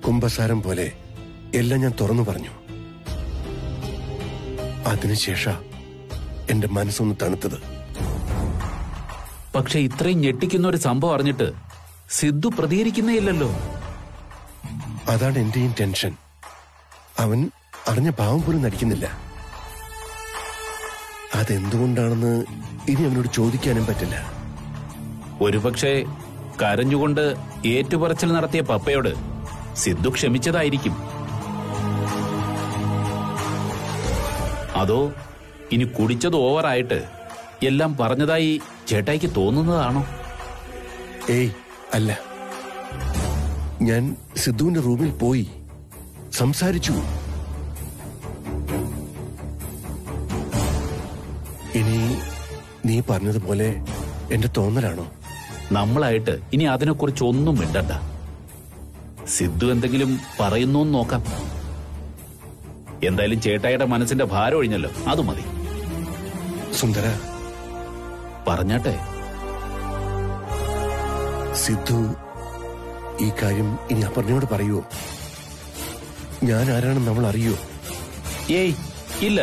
കുംഭസാരം പോലെ എല്ലാം ഞാൻ തുറന്നു പറഞ്ഞു അതിനുശേഷ എന്റെ മനസ്സൊന്ന് തണുത്തത് പക്ഷെ ഇത്രയും ഞെട്ടിക്കുന്ന ഒരു സംഭവം അറിഞ്ഞിട്ട് സിദ്ധു പ്രതികരിക്കുന്നേ ഇല്ലല്ലോ അതാണ് എന്റെയും ടെൻഷൻ അവൻ അറിഞ്ഞ ഭാവം പോലും നടിക്കുന്നില്ല അതെന്തുകൊണ്ടാണെന്ന് ഇനി അവനോട് ചോദിക്കാനും പറ്റില്ല ഒരുപക്ഷെ കരഞ്ഞുകൊണ്ട് ഏറ്റുപറച്ചിൽ നടത്തിയ പപ്പയോട് സിദ്ധു ക്ഷമിച്ചതായിരിക്കും അതോ ഇനി കുടിച്ചത് ഓവറായിട്ട് എല്ലാം പറഞ്ഞതായി ചേട്ടായിക്ക് തോന്നുന്നതാണോ ഏയ് അല്ല ഞാൻ സിദ്ധുവിന്റെ റൂമിൽ പോയി സംസാരിച്ചു ഇനി നീ പറഞ്ഞതുപോലെ എന്റെ തോന്നലാണോ നമ്മളായിട്ട് ഇനി അതിനെക്കുറിച്ച് ഒന്നും മിണ്ടണ്ട സിദ്ധു എന്തെങ്കിലും പറയുന്നു നോക്കാം എന്തായാലും ചേട്ടായിയുടെ മനസ്സിന്റെ ഭാരം ഒഴിഞ്ഞല്ലോ അത് മതി സുന്ദര പറഞ്ഞാട്ടെ സിദ്ധു ഈ കാര്യം ഇനി അപർണയോട് പറയുവോ ഞാൻ ആരാണെന്ന് നമ്മൾ അറിയോ ഏയ് ഇല്ല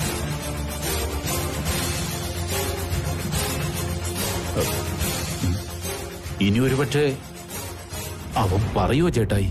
ഇനി ഒരുപക്ഷെ അവൻ പറയുമോ ചേട്ടായി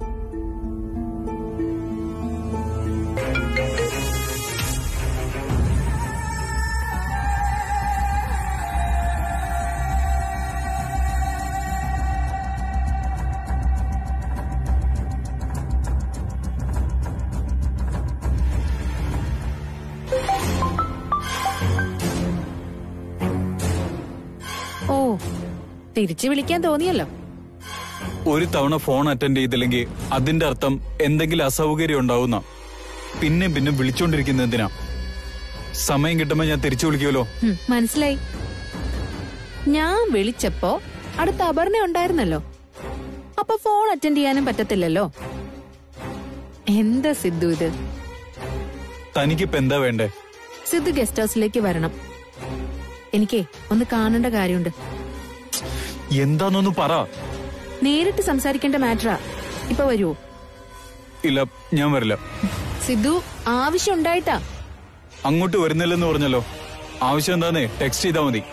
ഓ തിരിച്ചു വിളിക്കാൻ തോന്നിയല്ലോ ഒരു തവണ ഫോൺ അറ്റൻഡ് ചെയ്തില്ലെങ്കിൽ അതിന്റെ അർത്ഥം എന്തെങ്കിലും അസൗകര്യം ഉണ്ടാവുന്ന പിന്നെ പിന്നെ വിളിച്ചോണ്ടിരിക്കുന്ന എന്തിനാ സമയം കിട്ടുമ്പോ ഞാൻ തിരിച്ചു വിളിക്കുമല്ലോ ഹും, മനസ്സിലായി ഞാൻ വിളിച്ചപ്പോ അടുത്ത അപർണ ഉണ്ടായിരുന്നല്ലോ അപ്പൊ ഫോൺ അറ്റൻഡ് ചെയ്യാനും പറ്റത്തില്ലല്ലോ എന്താ സിദ്ധു ഇത് തനിക്കിപ്പോ എന്താ വേണ്ടേ സിദ്ധു ഗസ്റ്റ് ഹൗസിലേക്ക് വരണം എനിക്കേ ഒന്ന് കാണേണ്ട കാര്യമുണ്ട് എന്താന്നൊന്ന് പറ നേരിട്ട് സംസാരിക്കേണ്ട മാറ്ററാ ഇപ്പൊ വരുവോ ഇല്ല ഞാൻ വരില്ല സിദ്ധു ആവശ്യം ഉണ്ടായിട്ടാ അങ്ങോട്ട് വരുന്നില്ലെന്ന് പറഞ്ഞല്ലോ ആവശ്യം എന്താന്നേ ടെക്സ്റ്റ് ചെയ്താൽ മതി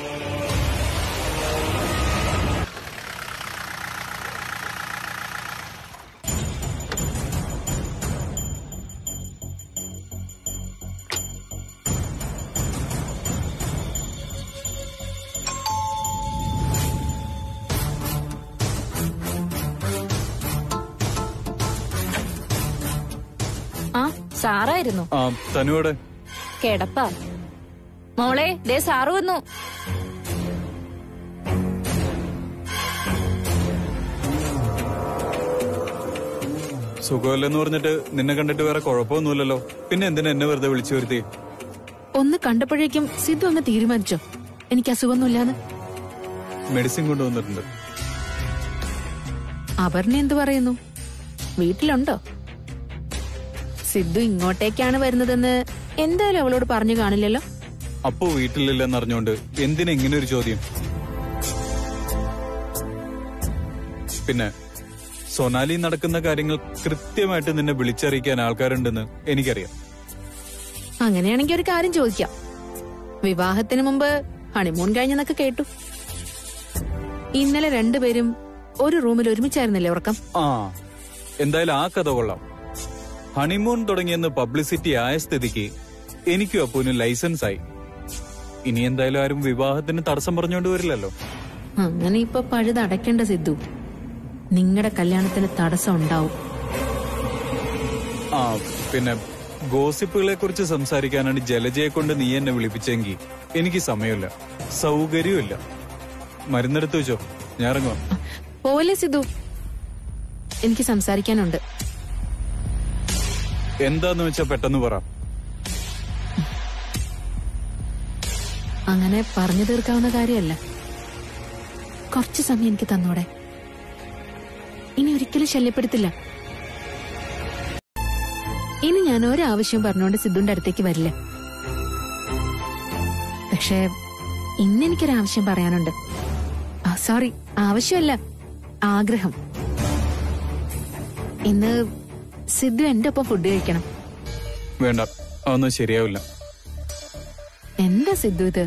ആ സാറായിരുന്നു ആ തനുവോടെ കിടപ്പാ മോളെ ദേ സാറ് വന്നു സുഖമല്ലെന്ന് പറഞ്ഞിട്ട് നിന്നെ കണ്ടിട്ട് വേറെ കുഴപ്പമൊന്നുമില്ലല്ലോ പിന്നെ എന്തിനാ എന്നെ വെറുതെ വിളിച്ചു വരുത്തി ഒന്ന് കണ്ടപ്പോഴേക്കും സിദ്ധു അങ്ങ് തീരുമാനിച്ചോ എനിക്ക് അസുഖമൊന്നുമില്ലാന്ന് മെഡിസിൻ കൊണ്ടുവന്നിട്ടുണ്ട് അപർണ എന്തു പറയുന്നു വീട്ടിലുണ്ടോ സിദ്ധു ഇങ്ങോട്ടേക്കാണ് വരുന്നതെന്ന് എന്തായാലും അവളോട് പറഞ്ഞു കാണില്ലല്ലോ അപ്പോ വീട്ടിലില്ലെന്ന് അറിഞ്ഞോണ്ട് എന്തിനാ ഇങ്ങനെ ഒരു ചോദ്യം പിന്നെ സൊനാലി നടക്കുന്ന കാര്യങ്ങൾ കൃത്യമായിട്ട് നിന്നെ വിളിച്ചറിയിക്കാൻ ആൾക്കാരുണ്ടെന്ന് എനിക്കറിയാം അങ്ങനെയാണെങ്കിൽ ഒരു കാര്യം ചോദിക്കാം വിവാഹത്തിന് മുമ്പ് ഹണിമൂൺ കഴിഞ്ഞെന്നൊക്കെ കേട്ടു ഇന്നലെ രണ്ടുപേരും ഒരു റൂമിൽ ഒരുമിച്ചായിരുന്നില്ലേ ഉറക്കം ആ എന്തായാലും ആ കഥ കൊള്ളാം ഹണിമൂൺ തുടങ്ങിയെന്ന് പബ്ലിസിറ്റി ആയ സ്ഥിതിക്ക് എനിക്കും അപ്പൂനും ലൈസൻസ് ആയി ഇനി എന്തായാലും ആരും വിവാഹത്തിന് തടസ്സം പറഞ്ഞുകൊണ്ട് വരില്ലല്ലോ അങ്ങനെ ഇപ്പൊ പഴുതടയ്ക്കേണ്ട സിദ്ധു നിങ്ങളുടെ കല്യാണത്തിന് തടസ്സം ഉണ്ടാവും ആ പിന്നെ ഗോസിപ്പുകളെ കുറിച്ച് സംസാരിക്കാനാണ് ജലജയെ കൊണ്ട് നീ എന്നെ വിളിപ്പിച്ചെങ്കിൽ എനിക്ക് സമയമില്ല സൗകര്യമില്ല മരുന്നെടുത്ത് വെച്ചോ ഞാൻ ഇറങ്ങുവാ പോലെ സിദ്ധു എനിക്ക് സംസാരിക്കാനുണ്ട് എന്താന്ന് വെച്ചാ പെട്ടെന്ന് പറ അങ്ങനെ പറഞ്ഞു തീർക്കാവുന്ന കാര്യമല്ല കുറച്ച് സമയം എനിക്ക് തന്നോടെ ഇനി ഒരിക്കലും ശല്യപ്പെടുത്തില്ല ഇനി ഞാൻ ഒരാവശ്യം പറഞ്ഞുകൊണ്ട് സിദ്ധുന്റെ അടുത്തേക്ക് വരില്ല പക്ഷേ ഇന്നെനിക്കൊരാവശ്യം പറയാനുണ്ട് സോറി ആവശ്യമല്ല ആഗ്രഹം ഇന്ന് സിദ്ധു എന്റെ ഒപ്പം ഫുഡ് കഴിക്കണം വേണ്ട അതൊന്നും ശരിയാവില്ല എന്താ സിദ്ധു ഇത്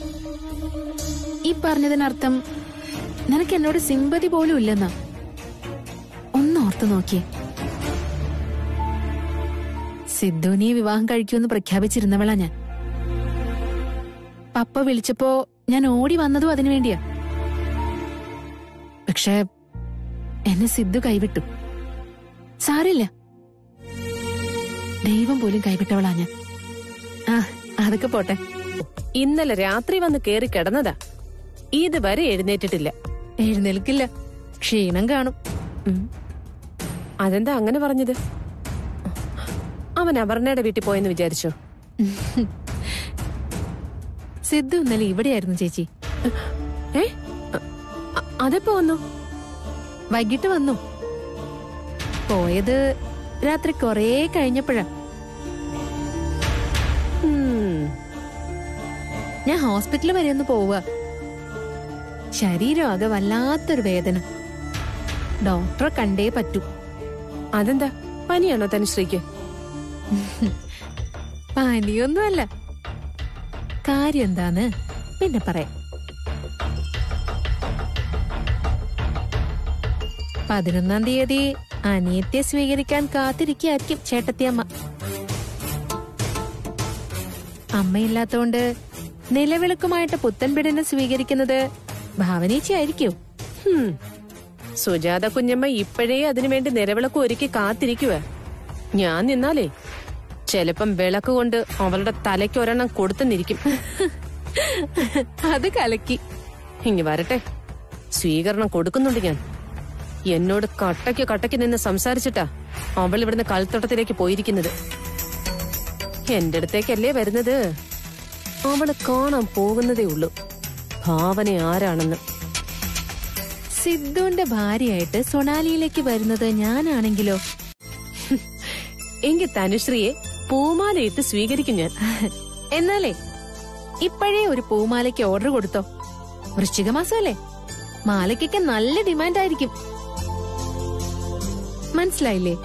ഈ പറഞ്ഞതിനർത്ഥം നിനക്ക് എന്നോട് സിമ്പതി പോലും ഇല്ലെന്നാ ഒന്ന് ഓർത്തു നോക്കിയേ സിദ്ധുവിനെ വിവാഹം കഴിക്കുമെന്ന് പ്രഖ്യാപിച്ചിരുന്നവളാ ഞാൻ പപ്പ വിളിച്ചപ്പോ ഞാൻ ഓടി വന്നതും അതിനു വേണ്ടിയാ പക്ഷേ എന്നെ സിദ്ധു കൈവിട്ടു സാരില്ല ദൈവം പോലും കൈവിട്ടവളാ ഞാൻ ആ അതൊക്കെ പോട്ടെ ഇന്നലെ രാത്രി വന്ന് കേറി കിടന്നതാ ഇതുവരെ എഴുന്നേറ്റിട്ടില്ല എഴുന്നേൽക്കില്ല ക്ഷീണം കാണും ഉം. അതെന്താ അങ്ങനെ പറഞ്ഞത് അവൻ അപർണയുടെ വീട്ടിൽ പോയെന്ന് വിചാരിച്ചോ സിദ്ധു ഇന്നലെ ഇവിടെയായിരുന്നു ചേച്ചി ഏ അ- അ- അതെപ്പോ വന്നു വൈകിട്ട് വന്നു പോയത് രാത്രി കൊറേ കഴിഞ്ഞപ്പോഴാ ഉം. ഞാൻ ഹോസ്പിറ്റലിൽ വരെ ഒന്ന് പോവുക ശരീരം ആകെ വല്ലാത്തൊരു വേദന ഡോക്ടറെ കണ്ടേ പറ്റൂ അതെന്താ പനിയാണോ തനുശ്രീക്ക് പനിയൊന്നുമല്ല കാര്യം എന്താന്ന് പിന്നെ പറയാം പതിനൊന്നാം തീയതി അനിയത്തെ സ്വീകരിക്കാൻ കാത്തിരിക്കായിരിക്കും ചേട്ടത്തിയമ്മ അമ്മയില്ലാത്തോണ്ട് നിലവിളക്കുമായിട്ട് പുത്തൻപിടനെ സ്വീകരിക്കുന്നത് ഭാവനേച്ചിയായിരിക്കും ഹും. സുജാത കുഞ്ഞമ്മ ഇപ്പോഴേ അതിനുവേണ്ടി നിലവിളക്ക് ഒരുക്കി കാത്തിരിക്കുക ഞാൻ നിന്നാലേ ചെലപ്പം വിളക്ക് കൊണ്ട് അവളുടെ തലയ്ക്ക് ഒരെണ്ണം കൊടുത്തെന്നിരിക്കും അത് കലക്കി ഇങ്ങി വരട്ടെ സ്വീകരണം കൊടുക്കുന്നുണ്ട് ഞാൻ എന്നോട് കട്ടയ്ക്ക് കട്ടയ്ക്ക് നിന്ന് സംസാരിച്ചിട്ടാ അവൾ ഇവിടുന്ന് കൽത്തോട്ടത്തിലേക്ക് പോയിരിക്കുന്നത് എന്റെ അടുത്തേക്കല്ലേ വരുന്നത് അവള് കാണാൻ പോകുന്നതേ ഉള്ളൂ ഭാവന ആരാണെന്ന് സിദ്ധുവിന്റെ ഭാര്യയായിട്ട് സൊണാലിയിലേക്ക് വരുന്നത് ഞാനാണെങ്കിലോ എങ്കിൽ തനുശ്രീയെ പൂമാലയിട്ട് സ്വീകരിക്കും ഞാൻ എന്നാലേ ഇപ്പോഴേ ഒരു പൂമാലയ്ക്ക് ഓർഡർ കൊടുത്തോ വൃശ്ചിക മാസമല്ലേ മാലയ്ക്കൊക്കെ നല്ല ഡിമാൻഡ് ആയിരിക്കും മനസ്സിലായില്ലേ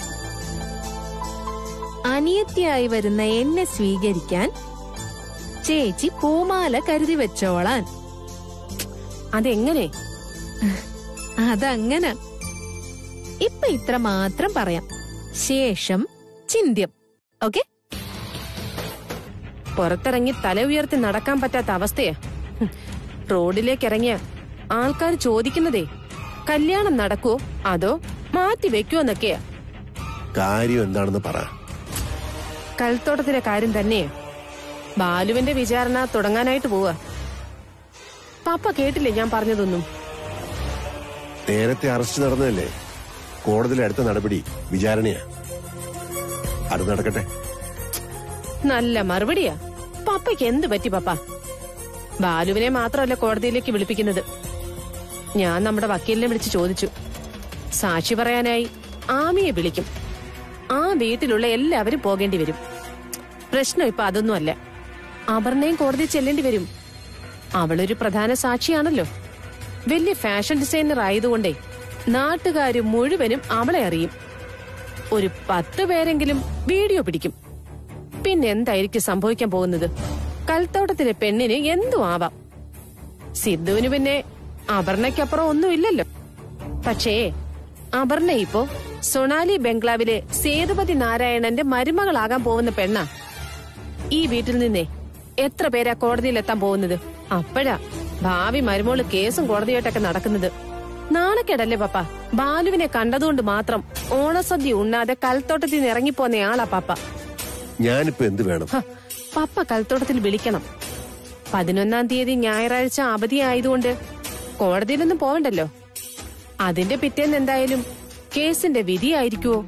അനിയത്തിയായി വരുന്ന എന്നെ സ്വീകരിക്കാൻ ചേച്ചി പൂമാല കരുതി വെച്ചോളാൻ അതെങ്ങനെ അതങ്ങനെ ഇപ്പൊ ഇത്ര മാത്രം പറയാം ശേഷം ചിന്ത്യം ഓക്കെ പുറത്തിറങ്ങി തല ഉയർത്തി നടക്കാൻ പറ്റാത്ത അവസ്ഥയാ ഹും. റോഡിലേക്ക് ഇറങ്ങിയ ആൾക്കാർ ചോദിക്കുന്നതേ കല്യാണം നടക്കുവോ അതോ മാറ്റി വെക്കുവോന്നൊക്കെയാ കാര്യം എന്താണെന്ന് പറ കൽത്തോട്ടത്തിലെ കാര്യം തന്നെയാ ബാലുവിന്റെ വിചാരണ തുടങ്ങാനായിട്ട് പോവാ പാപ്പ കേട്ടില്ലേ ഞാൻ പറഞ്ഞതൊന്നും നേരത്തെ അറസ്റ്റ് നടന്നതല്ലേ കോടതിയിലെ അടുത്ത നടപടി വിചാരണയാ അത് നടക്കട്ടെ നല്ല മറുപടിയാ പപ്പയ്ക്ക് എന്ത് പറ്റി പപ്പ ബാലുവിനെ മാത്രമല്ല കോടതിയിലേക്ക് വിളിപ്പിക്കുന്നത് ഞാൻ നമ്മുടെ വക്കീലിനെ വിളിച്ച് ചോദിച്ചു സാക്ഷി പറയാനായി ആമിയെ വിളിക്കും ആ വീട്ടിലുള്ള എല്ലാവരും പോകേണ്ടി വരും പ്രശ്നം ഇപ്പൊ അതൊന്നുമല്ല അപർണയും കോടതി ചെല്ലേണ്ടി വരും അവളൊരു പ്രധാന സാക്ഷിയാണല്ലോ വലിയ ഫാഷൻ ഡിസൈനർ ആയതുകൊണ്ടേ നാട്ടുകാര് മുഴുവനും അവളെ അറിയും ഒരു പത്ത് പേരെങ്കിലും വീഡിയോ പിടിക്കും പിന്നെ എന്തായിരിക്കും സംഭവിക്കാൻ പോകുന്നത് കൽത്തോട്ടത്തിലെ പെണ്ണിന് എന്തും ആവാം സിദ്ധുവിന് പിന്നെ അപർണയ്ക്കപ്പുറം ഒന്നുമില്ലല്ലോ പക്ഷേ അപർണ ഇപ്പോ സൊണാലി ബംഗ്ലാവിലെ സേതുപതി നാരായണന്റെ മരുമകളാകാൻ പോകുന്ന പെണ്ണാ ഈ വീട്ടിൽ നിന്നേ എത്ര പേരാ കോടതിയിലെത്താൻ പോകുന്നത് അപ്പോഴാ ഭാവി മരുമോള് കേസും കോടതിയായിട്ടൊക്കെ നടക്കുന്നത് നാണക്കേടല്ലേ പപ്പ ബാലുവിനെ കണ്ടതുകൊണ്ട് മാത്രം ഓണസദ്യ ഉണ്ണാതെ കൽത്തോട്ടത്തിൽ നിന്ന് ഇറങ്ങിപ്പോന്ന ആളാ പപ്പ ഞാനിപ്പോ എന്ത് വേണം ഹ, പപ്പ കൽത്തോട്ടത്തിൽ വിളിക്കണം പതിനൊന്നാം തീയതി ഞായറാഴ്ച അവധിയായതുകൊണ്ട് കോടതിയിലൊന്നും പോവണ്ടല്ലോ അതിന്റെ പിറ്റേന്ന് എന്തായാലും കേസിന്റെ വിധിയായിരിക്കുവോ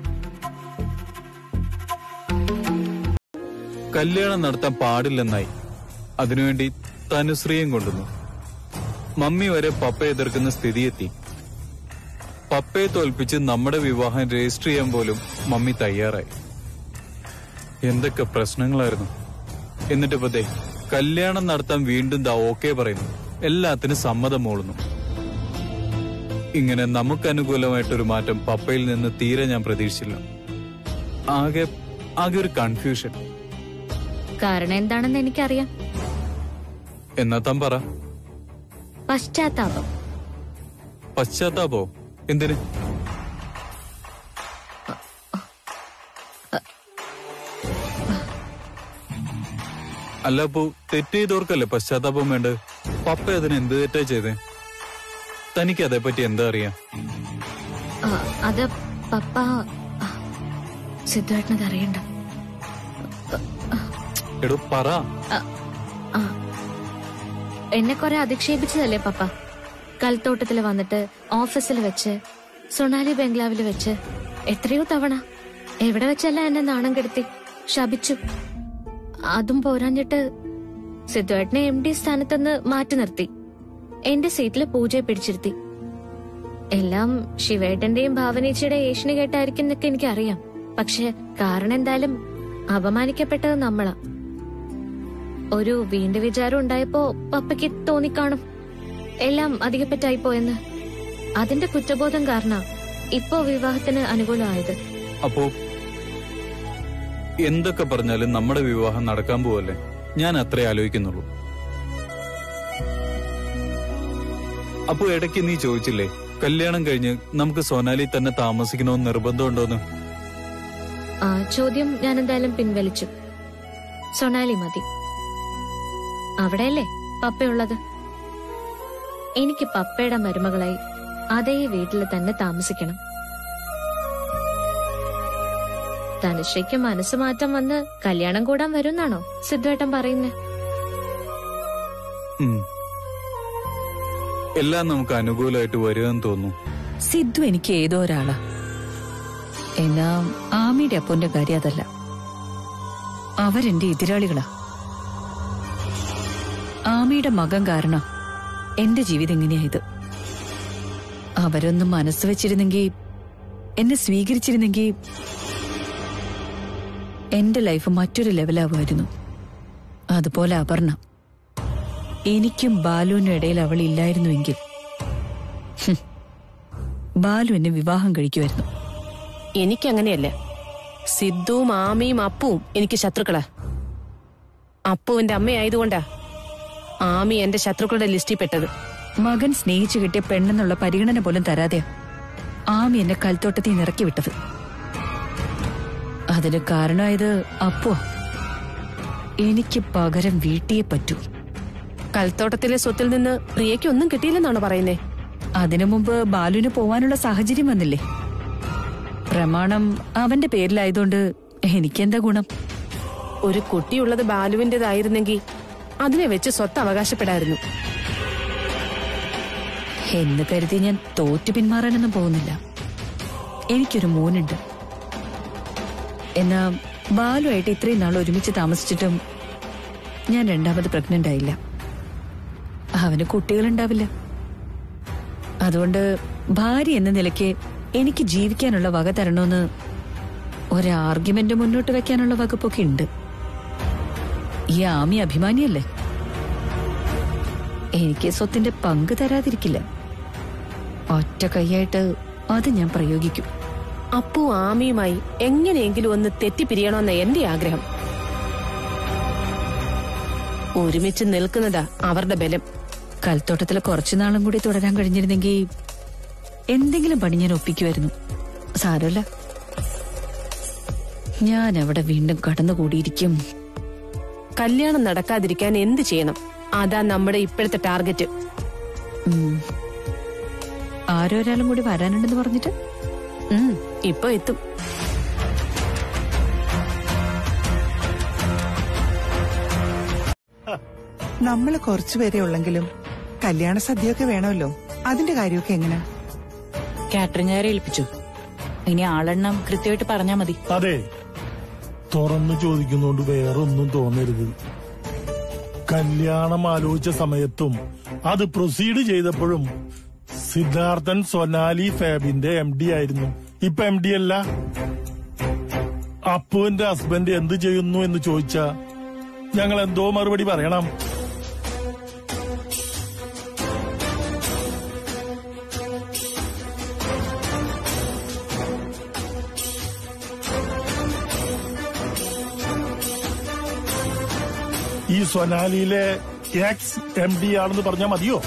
കല്യാണം നടത്താൻ പാടില്ലെന്നായി അതിനുവേണ്ടി തനുശ്രീയും കൊണ്ടുവന്നു മമ്മി വരെ പപ്പയെ എതിർക്കുന്ന സ്ഥിതിയെത്തി പപ്പയെ തോൽപ്പിച്ച് നമ്മുടെ വിവാഹം രജിസ്റ്റർ ചെയ്യാൻ പോലും മമ്മി തയ്യാറായി എന്തൊക്കെ പ്രശ്നങ്ങളായിരുന്നു എന്നിട്ട് ഇപ്പതേ കല്യാണം നടത്താൻ വീണ്ടും ദാ ഓക്കെ പറയുന്നു എല്ലാത്തിനും സമ്മതം മൂളുന്നു ഇങ്ങനെ നമുക്ക് അനുകൂലമായിട്ടൊരു മാറ്റം പപ്പയിൽ നിന്ന് തീരെ ഞാൻ പ്രതീക്ഷിച്ചില്ല ആകെ ആകെ ഒരു കൺഫ്യൂഷൻ കാരണം എന്താണെന്ന് എനിക്കറിയാം എന്നാ താൻ പറ പശ്ചാത്താപം പശ്ചാത്താപോ എന്തിന് അല്ല അപ്പോ തെറ്റ് ചെയ്തവർക്കല്ലേ പശ്ചാത്താപം വേണ്ടത് പപ്പ അതിന് എന്ത് തെറ്റാ ചെയ്തേ തനിക്ക് അതേപ്പറ്റി എന്താ അറിയാം ആ, അത് പപ്പ ആ, സിദ്ധുവേട്ടനത് അറിയണ്ട എടോ പറ ആ എന്നെ കുറെ അധിക്ഷേപിച്ചതല്ലേ പപ്പ കൽത്തോട്ടത്തിൽ വന്നിട്ട് ഓഫീസിൽ വെച്ച് സൊണാലി ബംഗ്ലാവിൽ വെച്ച് എത്രയോ തവണ എവിടെ വെച്ചല്ല എന്നെ നാണം കെടുത്തി ശപിച്ചു അതും പോരാഞ്ഞിട്ട് സിദ്ധുവേട്ടനെ എം ഡി സ്ഥാനത്തുനിന്ന് മാറ്റി നിർത്തി എന്റെ സീറ്റിൽ പൂജയെ പിടിച്ചിരുത്തി എല്ലാം ശിവേട്ടന്റെയും ഭാവനേച്ചിയുടെ ഏഷ്യന് കേട്ടായിരിക്കും എന്നൊക്കെ എനിക്കറിയാം പക്ഷെ കാരണം എന്തായാലും അപമാനിക്കപ്പെട്ടത് നമ്മളാ ഒരു വീണ്ടും വിചാരം ഉണ്ടായപ്പോ പപ്പയ്ക്ക് തോന്നിക്കാണും എല്ലാം അധികപ്പറ്റായി പോയെന്ന് അതിന്റെ കുറ്റബോധം കാരണ ഇപ്പോ വിവാഹത്തിന് അനുകൂലമായത് അപ്പോ എന്തൊക്കെ പറഞ്ഞാലും നമ്മുടെ വിവാഹം നടക്കാൻ പോവല്ലേ ഞാൻ അത്രേ ആലോചിക്കുന്നുള്ളൂ അപ്പോ ഇടയ്ക്ക് നീ ചോദിച്ചില്ലേ കല്യാണം കഴിഞ്ഞ് നമുക്ക് സോനാലി തന്നെ താമസിക്കണമെന്ന് നിർബന്ധമുണ്ടോന്ന് ആ ചോദ്യം ഞാൻ എന്തായാലും പിൻവലിച്ചു സൊണാലി മതി അവിടെയല്ലേ പപ്പയുള്ളത് എനിക്ക് പപ്പയുടെ മരുമകളായി അതേ വീട്ടിൽ തന്നെ താമസിക്കണം തനുഷയ്ക്ക് മനസ്സ് മാറ്റം വന്ന് കല്യാണം കൂടാൻ വരുന്നാണോ സിദ്ധുവേട്ടൻ പറയുന്നേ ഉം. എല്ലാം നമുക്ക് അനുകൂലമായിട്ട് വരുമെന്ന് തോന്നുന്നു സിദ്ധു എനിക്ക് ഏതോ ഒരാളാ എന്നാ ആമിയുടെ അപ്പന്റെ കാര്യം അതല്ല അവരെന്റെ എതിരാളികളാ ആമിയുടെ മകൻ കാരണം എന്റെ ജീവിതം എങ്ങനെയായത് അവരൊന്നും മനസ്സ് വെച്ചിരുന്നെങ്കിൽ എന്നെ സ്വീകരിച്ചിരുന്നെങ്കിൽ എന്റെ ലൈഫ് മറ്റൊരു ലെവലാവുമായിരുന്നു അതുപോലെ അപർണ എനിക്കും ബാലുവിനും ഇടയിൽ അവൾ ഇല്ലായിരുന്നുവെങ്കിൽ ഹും, ബാലു എന്നെ വിവാഹം കഴിക്കുമായിരുന്നു എനിക്കങ്ങനെയല്ല സിദ്ധുവും ആമയും അപ്പുവും എനിക്ക് ശത്രുക്കളാ അപ്പുവിന്റെ അമ്മയായതുകൊണ്ടാ ആമി എന്റെ ശത്രുക്കളുടെ ലിസ്റ്റിൽ പെട്ടത് മകൻ സ്നേഹിച്ചു കിട്ടിയ പെണ്ണെന്നുള്ള പരിഗണന പോലും തരാതെയാ ആമി എന്നെ കൽത്തോട്ടത്തിൽ നിന്ന് ഇറക്കി വിട്ടത് അതിന് കാരണമായത് അപ്പോ എനിക്ക് പകരം വീട്ടിയെ പറ്റൂ കൽത്തോട്ടത്തിലെ സ്വത്തിൽ നിന്ന് പ്രിയയ്ക്ക് ഒന്നും കിട്ടിയില്ലെന്നാണ് പറയുന്നേ അതിനു മുമ്പ് ബാലുവിന് പോവാനുള്ള സാഹചര്യം വന്നില്ലേ പ്രമാണം അവന്റെ പേരിലായതുകൊണ്ട് എനിക്കെന്താ ഗുണം ഒരു കുട്ടിയുള്ളത് ബാലുവിന്റേതായിരുന്നെങ്കിൽ അതിനെ വെച്ച് സ്വത്ത് അവകാശപ്പെടായിരുന്നു എന്ന് കരുതി ഞാൻ തോറ്റു പിന്മാറാനൊന്നും പോകുന്നില്ല എനിക്കൊരു മോനുണ്ട് എന്നാ ബാലുമായിട്ട് ഇത്രയും നാൾ ഒരുമിച്ച് താമസിച്ചിട്ടും ഞാൻ രണ്ടാമത് പ്രഗ്നന്റ് ആയില്ല അവന് കുട്ടികളുണ്ടാവില്ല അതുകൊണ്ട് ഭാര്യ എന്ന നിലയ്ക്ക് എനിക്ക് ജീവിക്കാനുള്ള വക തരണമെന്ന് ഒരു ആർഗ്യുമെന്റ് മുന്നോട്ട് വെക്കാനുള്ള വകുപ്പൊക്കെ ഉണ്ട് ഈ ആമി അഭിമാനിയല്ലേ എനിക്ക് സ്വത്തിന്റെ പങ്ക് തരാതിരിക്കില്ല ഒറ്റ കൈയായിട്ട് അത് ഞാൻ പ്രയോഗിക്കും അപ്പു ആമിയുമായി എങ്ങനെയെങ്കിലും ഒന്ന് തെറ്റിപ്പിരിയണമെന്ന എന്റെ ആഗ്രഹം ഒരുമിച്ച് നിൽക്കുന്നതാ അവരുടെ ബലം കൽത്തോട്ടത്തിൽ കുറച്ചു നാളും കൂടി തുടരാൻ കഴിഞ്ഞിരുന്നെങ്കിൽ എന്തെങ്കിലും പണി ഞാൻ ഒപ്പിക്കുമായിരുന്നു സാരമല്ല ഞാൻ അവിടെ വീണ്ടും കടന്നുകൂടിയിരിക്കും കല്യാണം നടക്കാതിരിക്കാൻ എന്ത് ചെയ്യണം അതാ നമ്മുടെ ഇപ്പോഴത്തെ ടാർഗറ്റ് ഉം. ആരോ ഒരാളും കൂടി വരാനുണ്ടെന്ന് പറഞ്ഞിട്ട് ഉം, ഇപ്പൊ എത്തും നമ്മള് കുറച്ചുപേരെ ഉള്ളെങ്കിലും കല്യാണ സദ്യയൊക്കെ വേണമല്ലോ അതിന്റെ കാര്യമൊക്കെ എങ്ങനെ കാറ്ററിംഗുകാരെ ഏൽപ്പിച്ചു ഇനി ആളെണ്ണം കൃത്യമായിട്ട് പറഞ്ഞാ മതി അതെ തുറന്നു ചോദിക്കുന്നോണ്ട് വേറൊന്നും തോന്നരുത് കല്യാണം ആലോചിച്ച സമയത്തും അത് പ്രൊസീഡ് ചെയ്തപ്പോഴും സിദ്ധാർത്ഥൻ സൊനാലി ഫാബിന്റെ എം ഡി ആയിരുന്നു ഇപ്പൊ എം ഡി അല്ല അപ്പുവിന്റെ ഹസ്ബൻഡ് എന്ത് ചെയ്യുന്നു എന്ന് ചോദിച്ചാ ഞങ്ങൾ എന്തോ മറുപടി പറയണം ഈ സൊനാലിയിലെ എക്സ് എം ഡി ആണെന്ന് പറഞ്ഞാൽ മതിയോ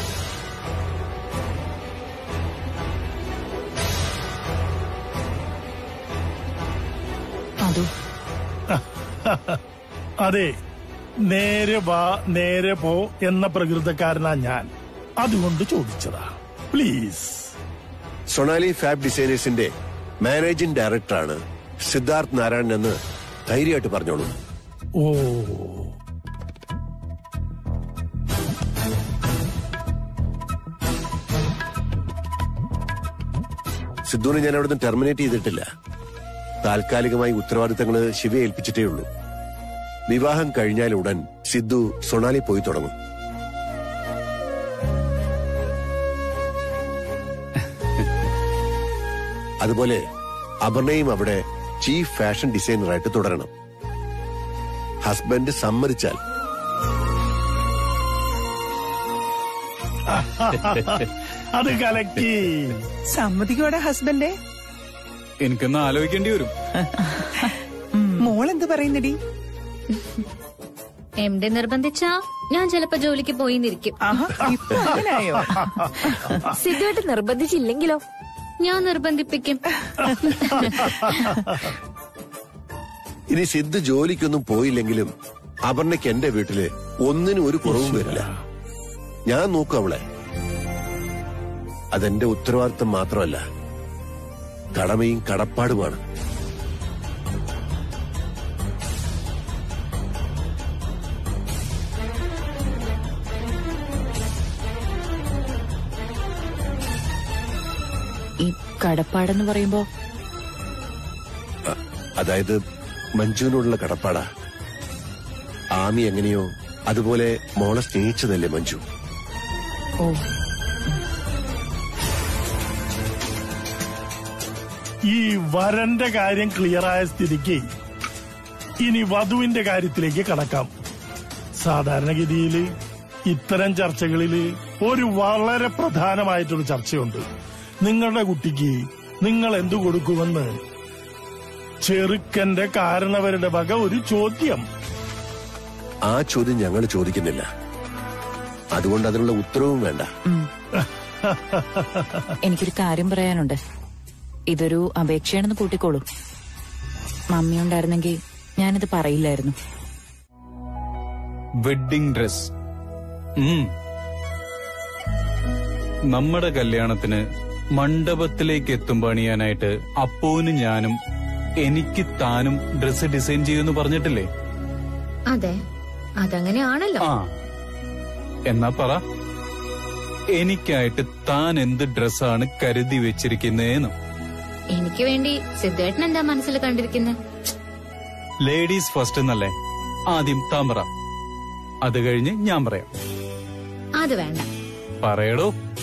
അതോ അതെ നേരെ വാ നേരെ പോ എന്ന പ്രകൃതക്കാരനാ ഞാൻ അതുകൊണ്ട് ചോദിച്ചതാ പ്ലീസ് സൊണാലി ഫാബ് ഡിസൈനേഴ്സിന്റെ മാനേജിംഗ് ഡയറക്ടറാണ് സിദ്ധാർത്ഥ് നാരായണൻ എന്ന് ധൈര്യമായിട്ട് പറഞ്ഞോളൂ ഓ സിദ്ധുവിനെ ഞാൻ അവിടുന്ന് ടെർമിനേറ്റ് ചെയ്തിട്ടില്ല താൽക്കാലികമായി ഉത്തരവാദിത്തങ്ങള് ശിവയെ ഏൽപ്പിച്ചിട്ടേ ഉള്ളൂ വിവാഹം കഴിഞ്ഞാൽ ഉടൻ സിദ്ധു സൊണാലി പോയി തുടങ്ങും അതുപോലെ അപർണയും അവിടെ ചീഫ് ഫാഷൻ ഡിസൈനറായിട്ട് തുടരണം ഹസ്ബൻഡ് സമ്മതിച്ചാൽ അത് കലക്കി സമ്മതിക്കോടെ ഹസ്ബൻഡേ എനിക്കൊന്ന് ആലോചിക്കേണ്ടി വരും മോൾ എന്ത് പറയുന്നടി എം ഡി നിർബന്ധിച്ചാ ഞാൻ ചിലപ്പോ ജോലിക്ക് പോയി നിരിക്കും ആഹാ ഇപ്പൊ അങ്ങനായോ സിദ്ധുവായിട്ട് നിർബന്ധിച്ചില്ലെങ്കിലോ ഞാൻ നിർബന്ധിപ്പിക്കും ഇനി സിദ്ധു ജോലിക്കൊന്നും പോയില്ലെങ്കിലും അപർണയ്ക്ക് എന്റെ വീട്ടില് ഒന്നിനും ഒരു കുറവും വരില്ല ഞാൻ നോക്കും അവളെ അതെന്റെ ഉത്തരവാദിത്തം മാത്രമല്ല കടമയും കടപ്പാടുമാണ് ഈ കടപ്പാടെന്ന് പറയുമ്പോ അതായത് മഞ്ജുവിനോടുള്ള കടപ്പാടാ ആമി എങ്ങനെയോ അതുപോലെ മോളെ സ്നേഹിച്ചതല്ലേ മഞ്ജു ഓ ഈ വരന്റെ കാര്യം ക്ലിയറായ സ്ഥിതിക്ക് ഇനി വധുവിന്റെ കാര്യത്തിലേക്ക് കടക്കാം സാധാരണഗതിയിൽ ഇത്തരം ചർച്ചകളിൽ ഒരു വളരെ പ്രധാനമായിട്ടൊരു ചർച്ചയുണ്ട് നിങ്ങളുടെ കുട്ടിക്ക് നിങ്ങൾ എന്തു കൊടുക്കുമെന്ന് ചെറുക്കന്റെ കാരണവരുടെ വക ഒരു ചോദ്യം ആ ചോദ്യം ഞങ്ങൾ ചോദിക്കുന്നില്ല അതുകൊണ്ട് അതിനുള്ള ഉത്തരവും വേണ്ട എനിക്കൊരു കാര്യം പറയാനുണ്ട് ഇതൊരു അപേക്ഷയാണെന്ന് കൂട്ടിക്കോളൂ മമ്മി ഉണ്ടായിരുന്നെങ്കിൽ ഞാനിത് പറയില്ലായിരുന്നു വെഡിങ് ഡ്രസ് നമ്മുടെ കല്യാണത്തിന് മണ്ഡപത്തിലേക്ക് എത്തും പണിയാനായിട്ട് അപ്പൂനും ഞാനും എനിക്ക് താനും ഡ്രസ്സ് ഡിസൈൻ ചെയ്യുമെന്ന് പറഞ്ഞിട്ടില്ലേ അതെ അതങ്ങനെയാണല്ലോ ആ എന്നാ പറ എനിക്കായിട്ട് താൻ എന്ത് ഡ്രസ്സാണ് കരുതി വെച്ചിരിക്കുന്നതെന്നും എനിക്ക് വേണ്ടി സിദ്ധേട്ടൻ എന്താ മനസ്സിൽ കണ്ടിരിക്കുന്നത് ലേഡീസ് ഫസ്റ്റ് എന്നല്ലേ ആദ്യം താൻ പറ അത് കഴിഞ്ഞ് ഞാൻ പറയാം അത് വേണ്ട പറയടോ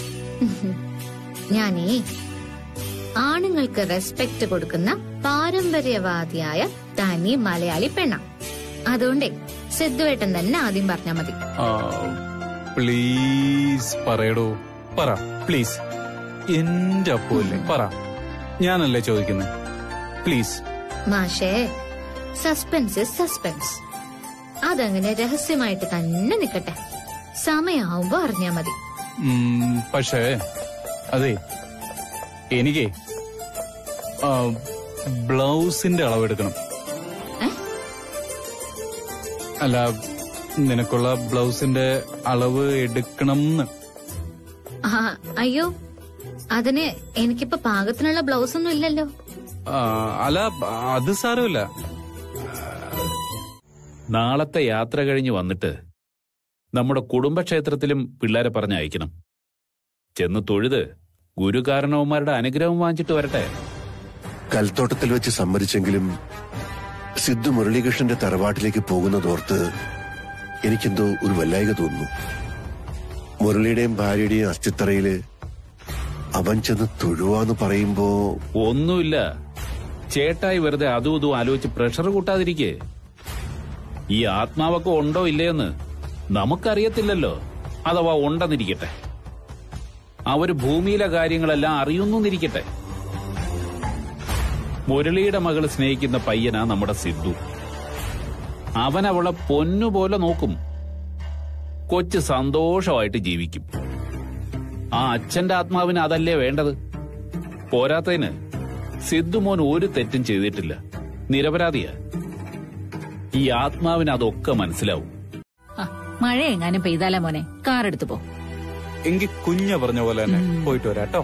ഞാനേ ആണുങ്ങൾക്ക് റെസ്പെക്ട് കൊടുക്കുന്ന പാരമ്പര്യവാദിയായ തനി മലയാളി പെണ്ണ അതുകൊണ്ടേ സിദ്ധുവേട്ടൻ തന്നെ ആദ്യം പറഞ്ഞാ മതി ആ, പ്ലീസ് പറയടോ പറ പ്ലീസ് എന്റെ അപ്പുവല്ലേ പറ ഞാനല്ലേ ചോദിക്കുന്നത് പ്ലീസ് മാഷേ സസ്പെൻസ് ഇസ് സസ്പെൻസ് അതങ്ങനെ രഹസ്യമായിട്ട് തന്നെ നിക്കട്ടെ സമയാവുമ്പോ അറിഞ്ഞാ മതി ഉം, പക്ഷേ അതെ എനിക്ക് ആ, ബ്ലൗസിന്റെ അളവെടുക്കണം ഏ? അല്ല നിനക്കുള്ള ബ്ലൗസിന്റെ അളവ് എടുക്കണം എന്ന് ആ, അയ്യോ അതിന് എനിക്കിപ്പോ പാകത്തിനുള്ള ബ്ലൗസ് ഒന്നും ഇല്ലല്ലോ ആ, അല്ല അത് സാരമില്ല നാളത്തെ യാത്ര കഴിഞ്ഞ് വന്നിട്ട് നമ്മുടെ കുടുംബക്ഷേത്രത്തിലും പിള്ളേരെ പറഞ്ഞ് അയക്കണം ചെന്ന് തൊഴുത് ഗുരുകാരണവന്മാരുടെ അനുഗ്രഹം വാങ്ങിച്ചിട്ട് വരട്ടെ കൽത്തോട്ടത്തിൽ വെച്ച് സമ്മതിച്ചെങ്കിലും സിദ്ധു മുരളീകൃഷ്ണന്റെ തറവാട്ടിലേക്ക് പോകുന്നതോർത്ത് എനിക്കെന്തോ ഒരു വല്ലായിക തോന്നുന്നു മുരളിയുടെയും ഭാര്യയുടെയും അസ്ഥിത്തറയില് അവൻ ചെന്ന് തൊഴുവാന്ന് പറയുമ്പോ ഒന്നുമില്ല ചേട്ടായി വെറുതെ അതും ഇതും ആലോചിച്ച് പ്രഷർ കൂട്ടാതിരിക്കേ ഈ ആത്മാവൊക്കെ ഉണ്ടോ ഇല്ലയെന്ന് നമുക്കറിയത്തില്ലല്ലോ അഥവാ ഉണ്ടെന്നിരിക്കട്ടെ അവര് ഭൂമിയിലെ കാര്യങ്ങളെല്ലാം അറിയുന്നിരിക്കട്ടെ മുരളിയുടെ മകള് സ്നേഹിക്കുന്ന പയ്യനാ നമ്മുടെ സിദ്ധു അവൻ അവളെ പൊന്നുപോലെ നോക്കും കൊച്ച് സന്തോഷമായിട്ട് ജീവിക്കും ആ അച്ഛന്റെ ആത്മാവിന് അതല്ലേ വേണ്ടത് പോരാത്തതിന് സിദ്ധുമോൻ ഒരു തെറ്റും ചെയ്തിട്ടില്ല നിരപരാധിയാ ഈ ആത്മാവിന് അതൊക്കെ മനസ്സിലാവും ആ, മഴ എങ്ങാനും പെയ്താലാ മോനെ കാർ എടുത്തു പോ എങ്കിൽ കുഞ്ഞ പറഞ്ഞ പോലെ തന്നെ പോയിട്ട് വരാട്ടോ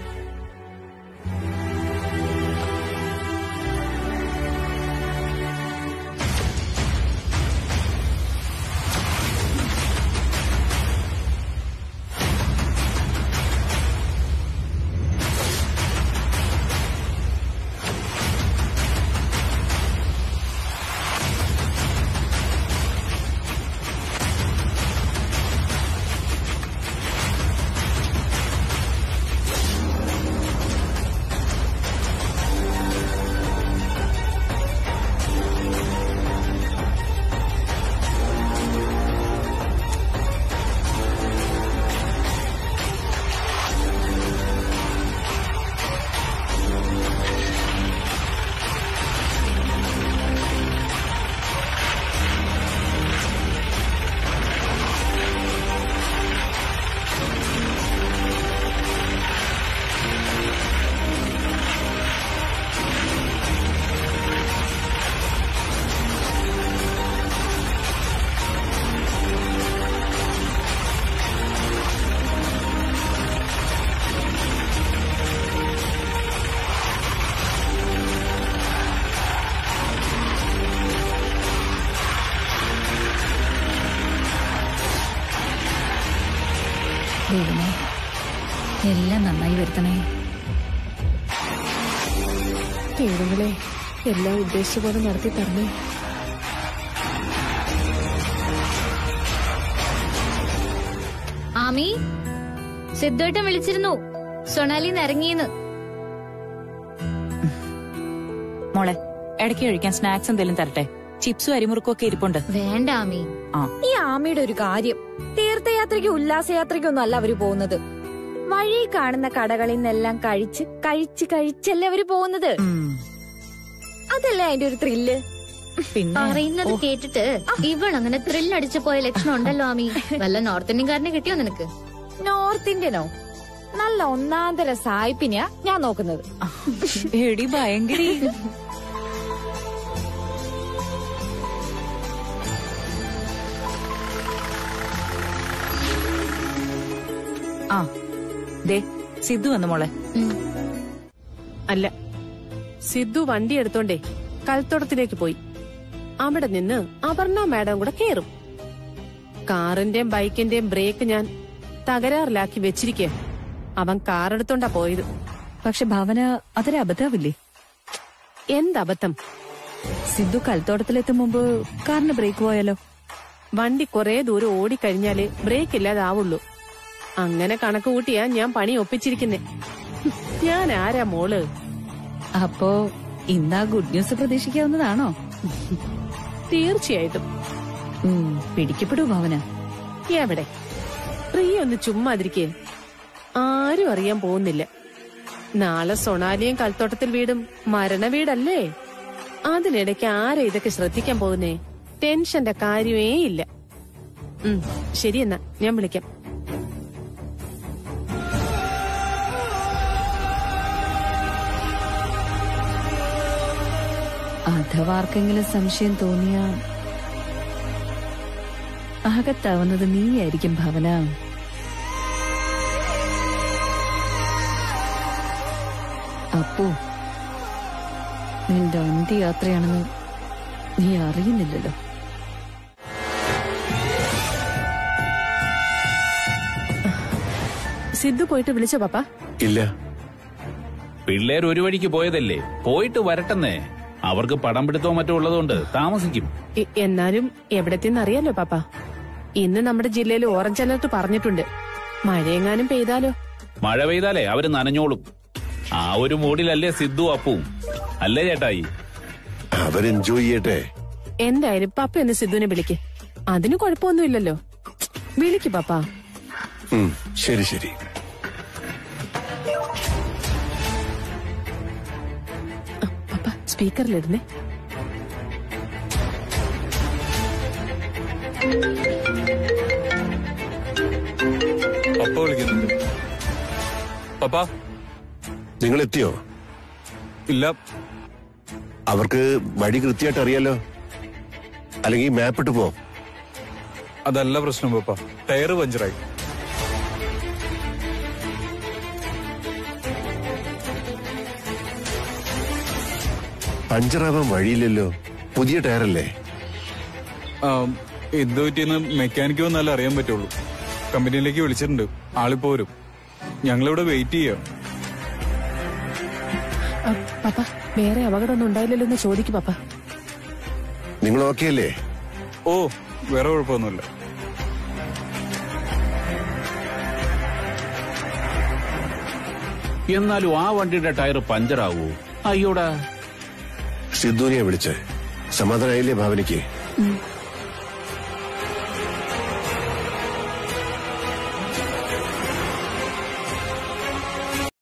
ദൈവമേ എല്ലാം നന്നായി വരുത്തണേ ദൈവങ്ങളെ എല്ലാം ഉദ്ദേശിച്ച പോലെ നടത്തി തരണേ ആമി സിദ്ധുവേട്ടൻ വിളിച്ചിരുന്നു സൊണാലിന്ന് ഇറങ്ങിയെന്ന് മോളെ ഇടയ്ക്ക് കഴിക്കാൻ സ്നാക്സ് എന്തെങ്കിലും തരട്ടെ ചിപ്സും അരിമുറുക്കും ഒക്കെ ഇരിപ്പുണ്ട് വേണ്ട ആമി ആ ഈ ആമയുടെ ഒരു കാര്യം തീർത്ഥയാത്രയ്ക്ക് ഉല്ലാസയാത്രയ്ക്കൊന്നും അല്ല അവര് പോകുന്നത് വഴി കാണുന്ന കടകളിൽ നിന്നെല്ലാം കഴിച്ച് കഴിച്ച് കഴിച്ചല്ലേ അവര് പോകുന്നത് ഉം. അതല്ലേ അതിന്റെ ഒരു ത്രില്ല് പിന്നെ പറയുന്നത് കേട്ടിട്ട് ഇവൾ അങ്ങനെ ത്രില്ലടിച്ചു പോയ ലക്ഷണം ഉണ്ടല്ലോ ആമി വല്ല നോർത്ത് ഇന്ത്യൻകാരനെ കിട്ടിയോ നിനക്ക് നോർത്ത് ഇന്ത്യനോ നല്ല ഒന്നാന്തര സായിപ്പിനെയാ ഞാൻ നോക്കുന്നത് എടി ഭയങ്കരി ആ ദേ സിദ്ധു വന്നു മോളെ ഉം. അല്ല സിദ്ധു വണ്ടി എടുത്തോണ്ടേ കൽത്തോട്ടത്തിലേക്ക് പോയി അവിടെ നിന്ന് അപർണ മാഡം കൂടെ കേറും കാറിന്റെയും ബൈക്കിന്റെയും ബ്രേക്ക് ഞാൻ തകരാറിലാക്കി വെച്ചിരിക്കെ അവൻ കാർ എടുത്തോണ്ടാ പോയത് പക്ഷെ ഭാവന അതൊരു അബദ്ധാവില്ലേ എന്തബദ്ധം സിദ്ധു കൽത്തോട്ടത്തിലെത്തും മുമ്പ് കാറിന് ബ്രേക്ക് പോയാലോ വണ്ടി കുറെ ദൂരം ഓടിക്കഴിഞ്ഞാലേ ബ്രേക്ക് ഇല്ലാതാവുള്ളൂ അങ്ങനെ കണക്ക് കൂട്ടിയാ ഞാൻ പണി ഒപ്പിച്ചിരിക്കുന്നേ ഞാൻ ആരാ മോള് അപ്പോ ഇന്നാ ഗുഡ് ന്യൂസ് പ്രതീക്ഷിക്കാവുന്നതാണോ തീർച്ചയായിട്ടും ഉം, പിടിക്കപ്പെടൂ ഭാവന എവിടെ പ്രിയ ഒന്ന് ചുമ്മാതിരിക്കേ ആരും അറിയാൻ പോകുന്നില്ല നാളെ സൊണാലിയും കൽത്തോട്ടത്തിൽ വീടും മരണ വീടല്ലേ അതിനിടയ്ക്ക് ആരാ ഇതൊക്കെ ശ്രദ്ധിക്കാൻ പോകുന്നേ ടെൻഷന്റെ കാര്യമേ ഇല്ല ഉം ശരി എന്നാ ഞാൻ വിളിക്കാം അഥവാ ആർക്കെങ്കിലും സംശയം തോന്നിയാ അകത്താവുന്നത് നീയായിരിക്കും ഭാവന അപ്പോ നിന്റെ അന്ത്യയാത്രയാണെന്ന് നീ അറിയുന്നില്ലല്ലോ സിദ്ധു പോയിട്ട് വിളിച്ചോ പപ്പ ഇല്ല പിള്ളേർ ഒരു വഴിക്ക് പോയതല്ലേ പോയിട്ട് വരട്ടെന്നേ അവർക്ക് പടം പിടുത്തോ മറ്റോ ഉള്ളതുകൊണ്ട് താമസിക്കും എ- എന്നാലും എവിടത്തെന്ന് അറിയാലോ പാപ്പ ഇന്ന് നമ്മുടെ ജില്ലയിൽ ഓറഞ്ച് അലർട്ട് പറഞ്ഞിട്ടുണ്ട് മഴയെങ്ങാനും പെയ്താലോ മഴ പെയ്താലേ അവര് നനഞ്ഞോളും ആ ഒരു മൂഡിലല്ലേ സിദ്ധു അപ്പും അല്ലേ ചേട്ടായി അവർ എൻജോയ് ചെയ്യട്ടെ എന്തായാലും പപ്പ എന്ന് സിദ്ധുവിനെ വിളിക്ക് അതിന് കുഴപ്പമൊന്നുമില്ലല്ലോ വിളിക്ക് പപ്പ ഉം, ശരി ശരി പപ്പ സ്പീക്കറിലിടുന്നേ പപ്പ വിളിക്കുന്നുണ്ട് പപ്പ നിങ്ങൾ എത്തിയോ ഇല്ല അവർക്ക് വഴി കൃത്യമായിട്ട് അറിയാലോ അല്ലെങ്കിൽ മാപ്പ് ഇട്ട് പോ അതല്ല പ്രശ്നം പപ്പ ടയറ് പഞ്ചറായി പഞ്ചറാവാൻ വഴിയില്ലല്ലോ പുതിയ ടയറല്ലേ ആ, എന്ത് പറ്റിയെന്ന് മെക്കാനിക്ക് വന്നാലേ അറിയാൻ പറ്റുള്ളൂ കമ്പനിയിലേക്ക് വിളിച്ചിട്ടുണ്ട് ആളിപ്പോ വരും ഞങ്ങളിവിടെ വെയിറ്റ് ചെയ്യാം ആ, പപ്പ വേറെ അപകടമൊന്നും ഉണ്ടായില്ലല്ലോ എന്ന് ചോദിക്കും പപ്പ നിങ്ങൾ ഓക്കെ അല്ലേ ഓ വേറെ കുഴപ്പമൊന്നുമില്ല എന്നാലും ആ വണ്ടിയുടെ ടയർ പഞ്ചറാവൂ അയ്യോടാ സിദ്ധുവിനെ വിളിച്ച് സമാധാനായില്ലേ ഭാവനയ്ക്ക് ഉം.